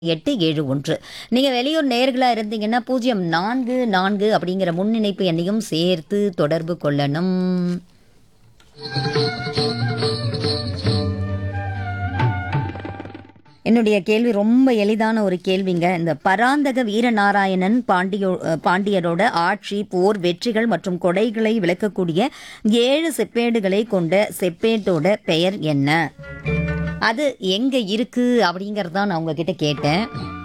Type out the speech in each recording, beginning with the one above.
எட்டு ஏழு ஒன்று நீங்கள் வெளியூர் நேர்களாக இருந்தீங்கன்னா பூஜ்ஜியம் நான்கு நான்கு அப்படிங்கிற முன்னிணைப்பு எண்ணையும் சேர்த்து தொடர்பு கொள்ளணும் என்னுடைய கேள்வி ரொம்ப எளிதான ஒரு கேள்விங்க இந்த பராந்தக வீரநாராயணன் பாண்டியோ பாண்டியரோட ஆட்சி போர் வெற்றிகள் மற்றும் கொடைகளை விளக்கக்கூடிய ஏழு செப்பேடுகளை கொண்ட செப்பேட்டோட பெயர் என்ன அது எங்க இருக்கு அப்படிங்கறத நான் உங்ககிட்ட கேட்டேன்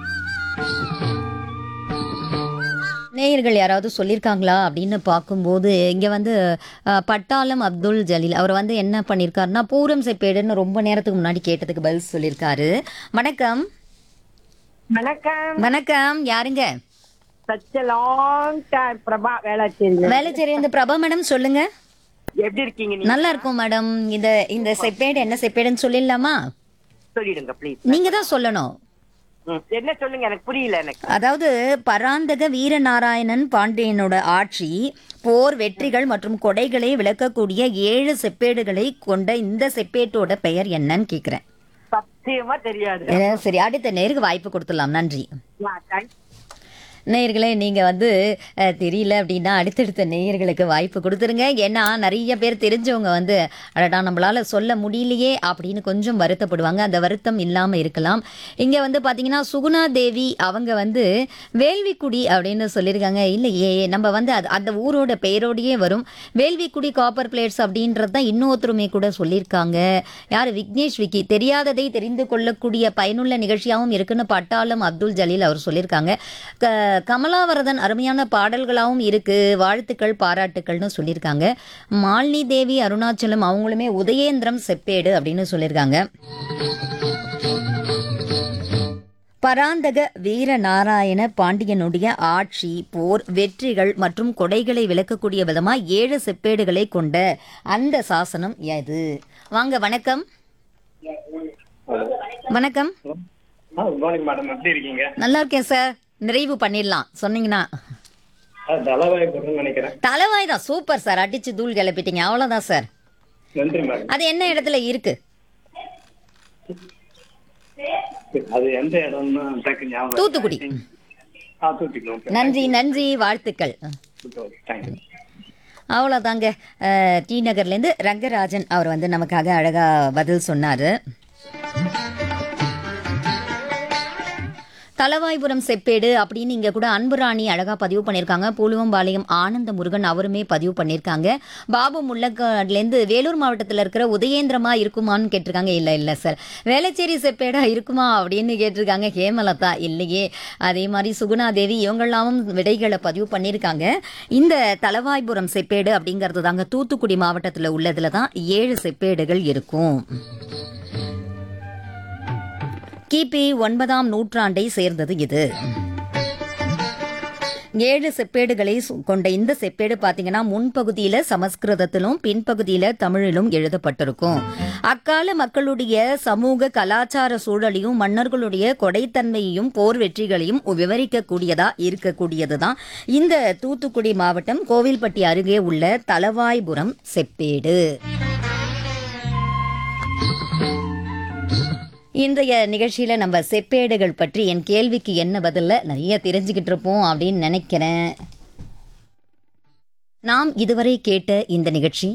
நேயர்கள் யாராவது சொல்லியிருக்காங்களா அப்படின்னு பார்க்கும்போது இங்கே வந்து அஹ், பட்டாளம் அப்துல் ஜலீல் அவர் வந்து என்ன பண்ணியிருக்காருன்னா பூரம் செப்பேடுன்னு ரொம்ப நேரத்துக்கு முன்னாடி கேட்டதுக்கு பதில் சொல்லியிருக்காரு வணக்கம் வணக்கம் வணக்கம் யாருங்க such long time Prabha Velachery Velachery இந்த பிரபா மேடம் சொல்லுங்க எப்படி இருக்கீங்க நீங்க நல்லா இருக்கும் மேடம் இந்த இந்த செப்பேடு என்ன செப்பேடுன்னு சொல்லிடலாமா சொல்லிடுங்க ப்ளீஸ் நீங்க தான் சொல்லணும் என்ன சொல்லுங்க எனக்கு புரியல எனக்கு அதாவது பராந்தக வீரநாராயணன் பாண்டியனோட ஆட்சி போர் வெற்றிகள் மற்றும் கொடைகளை விளக்கக்கூடிய ஏழு செப்பேடுகளை கொண்ட இந்த செப்பேட்டோட பெயர் என்னன்னு கேக்குறேன் சத்தியமா தெரியாது ஏன்னா, சரி அடுத்த நேருக்கு வாய்ப்பு கொடுத்துடலாம் நன்றி ஆ, thank- நேயர்களே நீங்க வந்து அஹ், தெரியல அப்படின்னா அடுத்தடுத்த நேயர்களுக்கு வாய்ப்பு கொடுத்துருங்க ஏன்னா நிறைய பேர் தெரிஞ்சவங்க வந்து அடடா நம்மளால சொல்ல முடியலையே அப்படின்னு கொஞ்சம் வருத்தப்படுவாங்க அந்த வருத்தம் இல்லாம இருக்கலாம் இங்க வந்து பாத்தீங்கன்னா சுகுணா தேவி அவங்க வந்து வேள்விக்குடி அப்படின்னு சொல்லியிருக்காங்க இல்லையே நம்ம வந்து அது அந்த ஊரோட பெயரோடையே வரும் வேள்விக்குடி காப்பர் பிளேட்ஸ் அப்படின்றது தான் இன்னொருத்தருமே கூட சொல்லியிருக்காங்க யார் விக்னேஷ் விக்கி தெரியாததை தெரிந்து கொள்ளக்கூடிய பயனுள்ள நிகழ்ச்சியாகவும் இருக்குன்னு பட்டாளம் அப்துல் ஜலீல் அவர் சொல்லியிருக்காங்க க கமலாவரதன் அருமையான பாடல்களாகவும் இருக்கு வாழ்த்துக்கள் பாராட்டுக்கள்னு சொல்லியிருக்காங்க மாலினி தேவி அருணாச்சலம் அவங்களுமே உதயேந்திரம் செப்பேடு அப்படின்னு சொல்லியிருக்காங்க பராந்தக வீரநாராயண பாண்டியனுடைய ஆட்சி போர் வெற்றிகள் மற்றும் கொடைகளை விளக்கக்கூடிய விதமா ஏழு செப்பேடுகளை கொண்ட அந்த சாசனம் எது வாங்க வணக்கம் வணக்கம் ஆ குட் மார்னிங் மேடம் எப்படி இருக்கீங்க நல்லா இருக்கேன் சார் நிறைவு பண்ணிடலாம் சொன்னீங்கன்னா ஆ தலவாய் போடுறேன்னு நினைக்கிறேன் தலைவாய் தான் சூப்பர் சார் அடிச்சு தூள் கிளப்பிட்டீங்க அவ்வளோதான் சார் நன்றி மேடம் அது என்ன இடத்துல இருக்கு அது எந்த இடம்னு டக்கு ஞாபகம் தூத்துக்குடி ஆ தூத்துக்குடி ஓகே நன்றி நன்றி வாழ்த்துக்கள் தேங்க்யூ அவ்வளோதாங்க அஹ், டி நகர்லேருந்து ரங்கராஜன் அவர் வந்து நமக்காக அழகா பதில் சொன்னார் தலவாய்புரம் செப்பேடு அப்படின்னு இங்கே கூட அன்புராணி அழகாக பதிவு பண்ணியிருக்காங்க பூலுவம்பாளையம் ஆனந்த முருகன் அவருமே பதிவு பண்ணியிருக்காங்க பாபு முள்ளக்காட்லேருந்து வேலூர் மாவட்டத்தில் இருக்கிற உதயேந்திரமா இருக்குமான்னு கேட்டிருக்காங்க இல்லை இல்லை சார் வேளச்சேரி செப்பேடா இருக்குமா அப்படின்னு கேட்டிருக்காங்க ஹேமலதா இல்லையே அதே மாதிரி சுகுணா தேவி இவங்கெல்லாமும் விடைகளை பதிவு பண்ணியிருக்காங்க இந்த தலவாய்புரம் செப்பேடு அப்படிங்கிறது தாங்க தூத்துக்குடி மாவட்டத்தில் உள்ளதுல தான் ஏழு செப்பேடுகள் இருக்கும் கிபி ஒன்பதாம் நூற்றாண்டை சேர்ந்தது இது ஏழு செப்பேடுகளை சு- கொண்ட இந்த செப்பேடு பாத்தீங்கன்னா முன்பகுதியில சமஸ்கிருதத்திலும் பின்பகுதியில தமிழிலும் எழுதப்பட்டிருக்கும் அக்கால மக்களுடைய சமூக கலாச்சார சூழலையும் மன்னர்களுடைய கொடைத்தன்மையையும் போர் வெற்றிகளையும் விவரிக்கக்கூடியதா இருக்கக்கூடியதுதான் இந்த தூத்துக்குடி மாவட்டம் கோவில்பட்டி அருகே உள்ள தலவாய்புரம் செப்பேடு இன்றைய நிகழ்ச்சியில நம்ம செப்பேடுகள் பற்றி என் கேள்விக்கு என்ன பதில்ல நிறைய தெரிஞ்சுக்கிட்டு இருப்போம் அப்படின்னு நினைக்கிறேன் நாம் இதுவரை கேட்ட இந்த நிகழ்ச்சி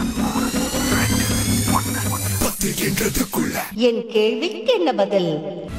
என் கேள்விக்கு என்ன பதில்